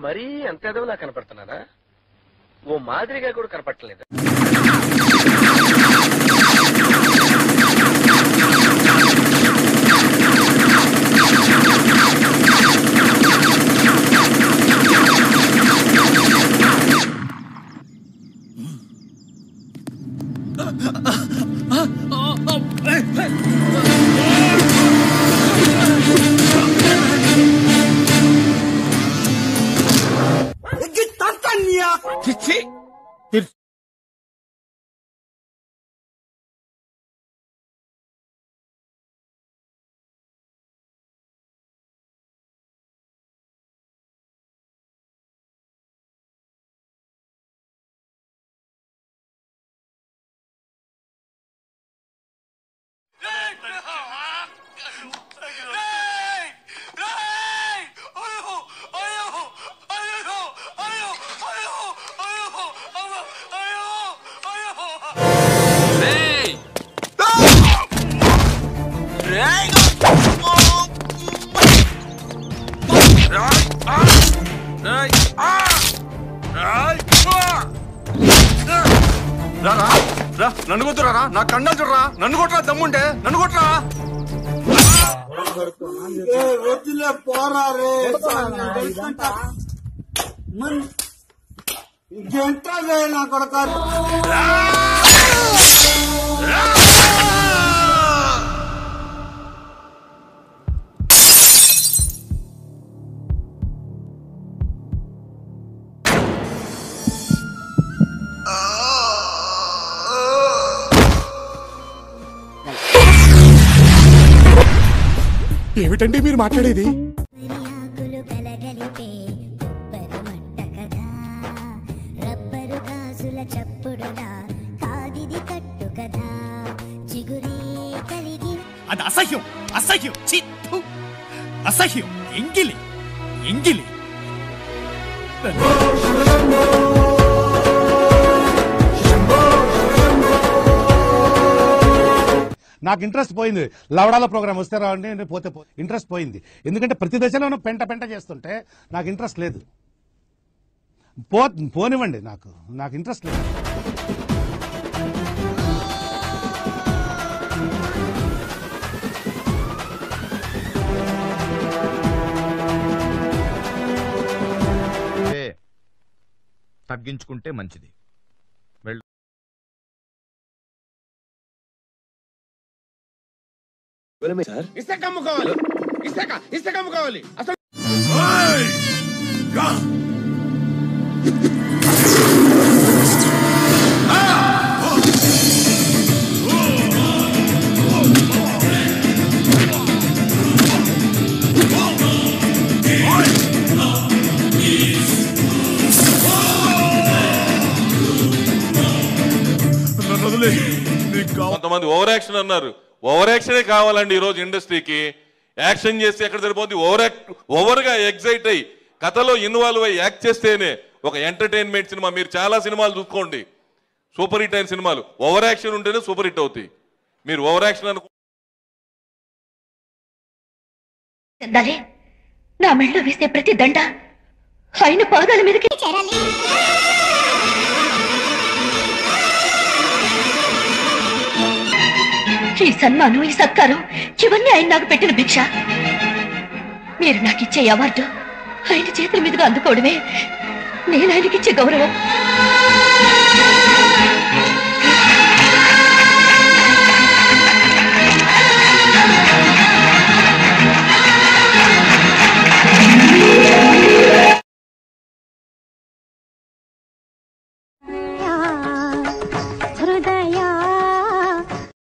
మరీ అంత ఎదవలా కనపడుతున్నానా ఓ మాదిరిగా కూడా కనపడలేదు రారా రా నన్ను కొట్టురా నా కండాలు చూడరా నన్ను కొట్టరా దమ్ముంటే నన్ను కొట్టరా వద్దులే పోరా రే మన ఇంకెంటా నా కొడక ఏమిటండి మీరు మాట్లాడేది ఆకులు కలగలిపే కొబ్బరి మంట కదా రబ్బరు గాజుల చప్పుడులా కాదిది కట్టు కదా చిగురే కలిగి అది అసహ్యం అసహ్యం ఛీ, థు. అసహ్యం ఎంగిలి ఎంగిలి నాకు ఇంట్రెస్ట్ పోయింది లవడాల ప్రోగ్రామ్ వస్తే రావండి నేను పోతే పో ఇంట్రెస్ట్ పోయింది ఎందుకంటే ప్రతి దశలోనూ పెంట పెంట చేస్తుంటే నాకు ఇంట్రెస్ట్ లేదు పో పోనివ్వండి నాకు నాకు ఇంట్రెస్ట్ లేదు తగ్గించుకుంటే మంచిది వెళ్ళు ఇసుక అమ్ముకోవాలి ఇసుక ఇసుక అమ్ముకోవాలి అసలు కొంతమంది ఓవర్ యాక్షన్ అన్నారు ఓవర్ యాక్షనే కావాలండి ఈ రోజు ఇండస్ట్రీకి యాక్షన్ చేస్తే ఎక్కడ సరిపోతుంది ఓవర్ ఓవర్ గా ఎగ్జైట్ అయ్యి కథలో ఇన్వాల్వ్ అయ్యి యాక్ట్ చేస్తేనే ఒక ఎంటర్టైన్మెంట్ సినిమా మీరు చాలా సినిమాలు చూసుకోండి సూపర్ హిట్ అయిన సినిమాలు ఓవర్ యాక్షన్ ఉంటేనే సూపర్ హిట్ అవుతాయి మీరు ఓవర్ యాక్షన్ అనుకో చెందాలి నా మెళ్ళో వేసే ప్రతి దండ ఆయన పాదాల మీదకి చేరాలి ఈ సన్మానం ఈ సత్కారం ఇవన్నీ ఆయన నాకు పెట్టిన భిక్ష మీరు నాకు ఇచ్చే అవార్డు ఆయన చేతుల మీదుగా అందుకోవడమే నేను ఆయనకిచ్చే గౌరవం